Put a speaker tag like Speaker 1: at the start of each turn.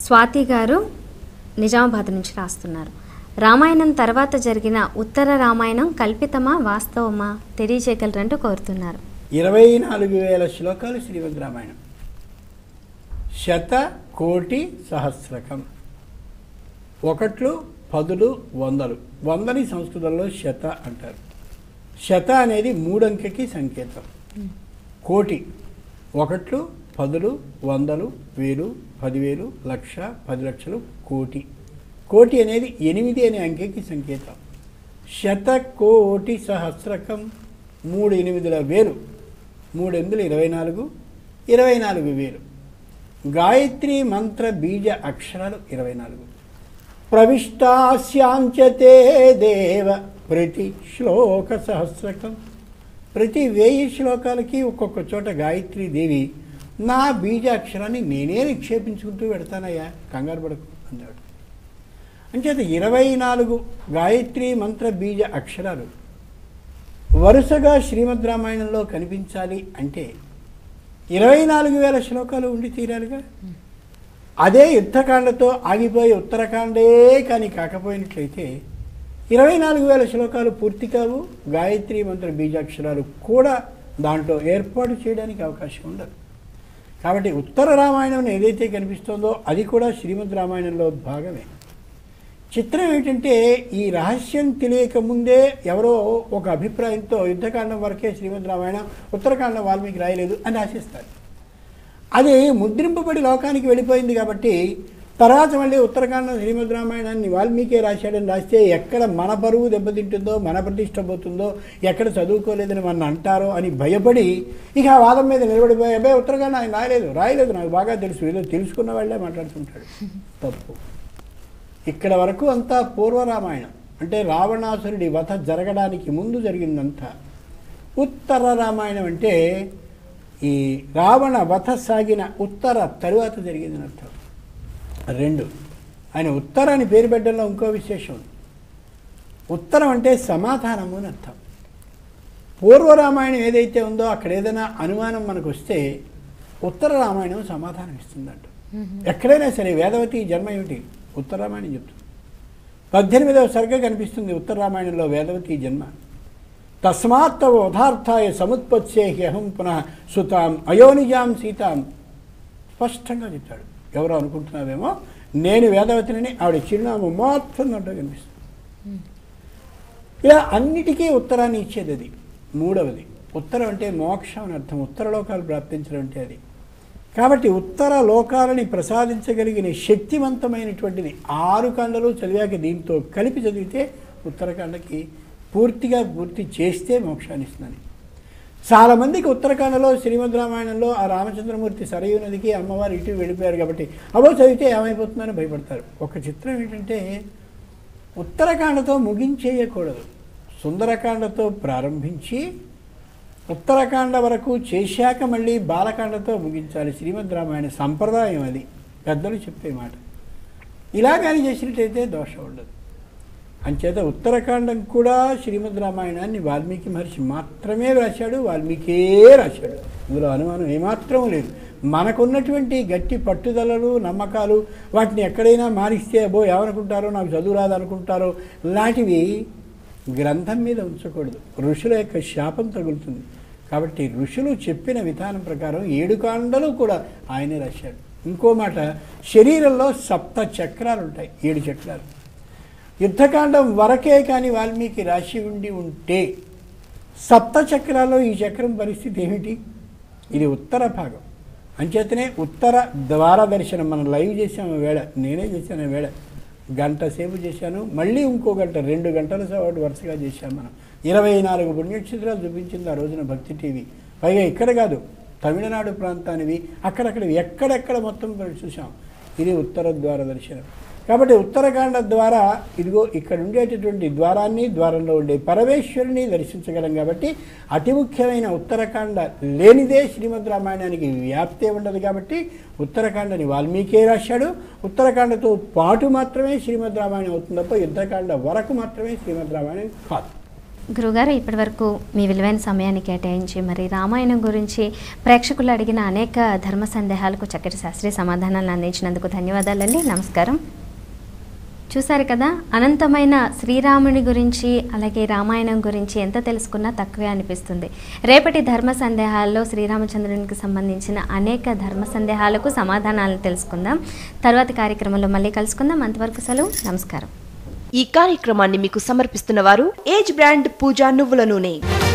Speaker 1: స్వాతి గారు నిజామాబాద్ నుంచి రాస్తున్నారు రామాయణం తర్వాత జరిగిన ఉత్తర రామాయణం కల్పితమా వాస్తవమా తెలియజేయగలరంటూ కోరుతున్నారు
Speaker 2: ఇరవై నాలుగు వేల శ్లోకాలు శ్రీమద్ రామాయణం శత కోటి సహస్రకం ఒకట్లు పదులు వందలు వందని సంస్కృతంలో శత అంటారు శత అనేది మూడంకెకి సంకేతం కోటి ఒకట్లు పదులు వందలు వేలు పదివేలు లక్ష పది లక్షలు కోటి కోటి అనేది ఎనిమిది అనే అంకెకి సంకేతం శత కోటి సహస్రకం మూడు ఎనిమిదిల వేలు మూడు ఎనిమిదిలు ఇరవై నాలుగు ఇరవై నాలుగు వేలు గాయత్రి మంత్ర బీజ అక్షరాలు ఇరవై నాలుగు ప్రవిష్టాస్యాంచతే దేవ ప్రతి శ్లోక సహస్రకం ప్రతి వేయి శ్లోకాలకి ఒక్కొక్క చోట గాయత్రి దేవి నా బీజాక్షరాన్ని నేనే నిక్షేపించుకుంటూ పెడతానయ్యా కంగారు పడకు అన్నాడు అంచేత ఇరవై నాలుగు గాయత్రి మంత్ర బీజ అక్షరాలు వరుసగా శ్రీమద్ రామాయణంలో కనిపించాలి అంటే ఇరవై నాలుగు వేల శ్లోకాలు ఉండి తీరాలిగా అదే యుద్ధకాండతో ఆగిపోయి ఉత్తరకాండే కానీ కాకపోయినట్లయితే ఇరవై నాలుగు వేల శ్లోకాలు పూర్తి కావు గాయత్రి మంత్ర బీజాక్షరాలు కూడా దాంట్లో ఏర్పాటు చేయడానికి అవకాశం ఉండదు కాబట్టి ఉత్తర రామాయణం ఏదైతే కనిపిస్తుందో అది కూడా శ్రీమద్ రామాయణంలో భాగమే చిత్రం ఏంటంటే ఈ రహస్యం తెలియక ముందే ఎవరో ఒక అభిప్రాయంతో యుద్ధకాండం వరకే శ్రీమద్ రామాయణం ఉత్తరకాండం వాల్మీకి రాయలేదు అని ఆశిస్తారు అది ముద్రింపబడి లోకానికి వెళ్ళిపోయింది కాబట్టి తర్వాత మళ్ళీ ఉత్తరకాండం శ్రీమద్ రామాయణాన్ని వాల్మీకే రాశాడని రాస్తే ఎక్కడ మన పరువు దెబ్బతింటుందో మన ప్రతిష్ట పోతుందో ఎక్కడ చదువుకోలేదని మన అంటారో అని భయపడి ఇక ఆ వాదం మీద నిలబడిపోయి అబ్బాయి ఉత్తరకాండం ఆయన రాయలేదు రాయలేదు నాకు బాగా తెలుసు ఏదో తెలుసుకున్న వాళ్ళే మాట్లాడుతుంటాడు తప్పు ఇక్కడ వరకు అంతా పూర్వరామాయణం అంటే రావణాసురుడి వధ జరగడానికి ముందు జరిగిందంతా ఉత్తర రామాయణం అంటే ఈ రావణ వధ సాగిన ఉత్తర తరువాత జరిగిందని అర్థం రెండు ఆయన ఉత్తర అని పేరు పెట్టడంలో ఇంకో విశేషం ఉంది ఉత్తరం అంటే సమాధానము అని అర్థం పూర్వరామాయణం ఏదైతే ఉందో అక్కడ ఏదైనా అనుమానం మనకు వస్తే ఉత్తర రామాయణం సమాధానం ఇస్తుందంట ఎక్కడైనా సరే వేదవతి జన్మ ఏమిటి ఉత్తర రామాయణం చెప్తుంది పద్దెనిమిదవ సర్గ కనిపిస్తుంది ఉత్తర రామాయణంలో వేదవతి జన్మ తస్మాత్ తవ ఉదార్థాయ సముత్పత్సే హ్యహం పునః సుతాం అయోనిజాం సీతాం స్పష్టంగా చెప్తాడు ఎవరో అనుకుంటున్నావేమో నేను వేదవతిని ఆవిడ చిరునామా మొత్తం దాంట్లో కనిపిస్తుంది ఇలా అన్నిటికీ ఉత్తరాన్ని ఇచ్చేది అది మూడవది ఉత్తరం అంటే మోక్షం అని అర్థం ఉత్తర లోకాలు ప్రాప్తించడం అంటే అది కాబట్టి ఉత్తర లోకాలని ప్రసాదించగలిగిన శక్తివంతమైనటువంటిది ఆరు కాండలు చదివాక దీంతో కలిపి చదివితే ఉత్తరకాండకి పూర్తిగా పూర్తి చేస్తే మోక్షాన్ని ఇస్తుందని చాలామందికి ఉత్తరకాండలో శ్రీమద్ రామాయణంలో ఆ రామచంద్రమూర్తి సరయు నదికి అమ్మవారు ఇటు వెళ్ళిపోయారు కాబట్టి అవో చదివితే ఏమైపోతుందని భయపడతారు ఒక చిత్రం ఏంటంటే ఉత్తరకాండతో ముగించేయకూడదు సుందరకాండతో ప్రారంభించి ఉత్తరకాండ వరకు చేశాక మళ్ళీ బాలకాండతో ముగించాలి శ్రీమద్ రామాయణ సంప్రదాయం అది పెద్దలు చెప్పే మాట ఇలా కానీ చేసినట్టయితే దోషం ఉండదు అంచేత ఉత్తరకాండం కూడా శ్రీమద్ రామాయణాన్ని వాల్మీకి మహర్షి మాత్రమే రాశాడు వాల్మీకే రాశాడు ఇందులో అనుమానం ఏమాత్రం లేదు మనకున్నటువంటి గట్టి పట్టుదలలు నమ్మకాలు వాటిని ఎక్కడైనా మారిస్తే అబ్బో ఏమనుకుంటారో నాకు చదువు రాదనుకుంటారో లాంటివి గ్రంథం మీద ఉంచకూడదు ఋషుల యొక్క శాపం తగులుతుంది కాబట్టి ఋషులు చెప్పిన విధానం ప్రకారం ఏడు కాండలు కూడా ఆయనే రాశాడు ఇంకో మాట శరీరంలో సప్త చక్రాలు ఉంటాయి ఏడు చక్రాలు యుద్ధకాండం వరకే కానీ వాల్మీకి రాసి ఉండి ఉంటే సప్త చక్రాల్లో ఈ చక్రం పరిస్థితి ఏమిటి ఇది ఉత్తర భాగం అంచేతనే ఉత్తర ద్వార దర్శనం మనం లైవ్ చేసాము వేళ నేనే చేశాను వేళ గంట సేపు చేశాను మళ్ళీ ఇంకో గంట రెండు గంటల సేపు వరుసగా చేశాం మనం ఇరవై నాలుగు పుణ్యక్షేత్రాలు చూపించింది ఆ రోజున భక్తి టీవీ పైగా ఇక్కడ కాదు తమిళనాడు ప్రాంతానివి అక్కడక్కడ ఎక్కడెక్కడ మొత్తం చూసాం ఇది ఉత్తర ద్వార దర్శనం కాబట్టి ఉత్తరకాండ ద్వారా ఇదిగో ఇక్కడ ఉండేటటువంటి ద్వారాన్ని ద్వారంలో ఉండే పరమేశ్వరుని దర్శించగలం కాబట్టి అతి ముఖ్యమైన ఉత్తరకాండ లేనిదే శ్రీమద్ రామాయణానికి వ్యాప్తే ఉండదు కాబట్టి ఉత్తరకాండని వాల్మీకే రాశాడు ఉత్తరకాండతో పాటు మాత్రమే శ్రీమద్ రామాయణం అవుతుంది తప్ప యుద్ధకాండ వరకు మాత్రమే శ్రీమద్ రామాయణం కాదు
Speaker 1: గురుగారు ఇప్పటివరకు మీ విలువైన సమయాన్ని కేటాయించి మరి రామాయణం గురించి ప్రేక్షకులు అడిగిన అనేక ధర్మ సందేహాలకు చక్కటి శాస్త్రీయ సమాధానాలను అందించినందుకు ధన్యవాదాలండి నమస్కారం చూశారు కదా అనంతమైన శ్రీరాముని గురించి అలాగే రామాయణం గురించి ఎంత తెలుసుకున్నా తక్కువే అనిపిస్తుంది రేపటి ధర్మ సందేహాల్లో శ్రీరామచంద్రునికి సంబంధించిన అనేక ధర్మ సందేహాలకు సమాధానాలు తెలుసుకుందాం తర్వాతి కార్యక్రమంలో మళ్ళీ కలుసుకుందాం అంతవరకు సెలవు నమస్కారం
Speaker 3: ఈ కార్యక్రమాన్ని మీకు సమర్పిస్తున్న వారు ఏజ్ బ్రాండ్ పూజా నువ్వుల నూనె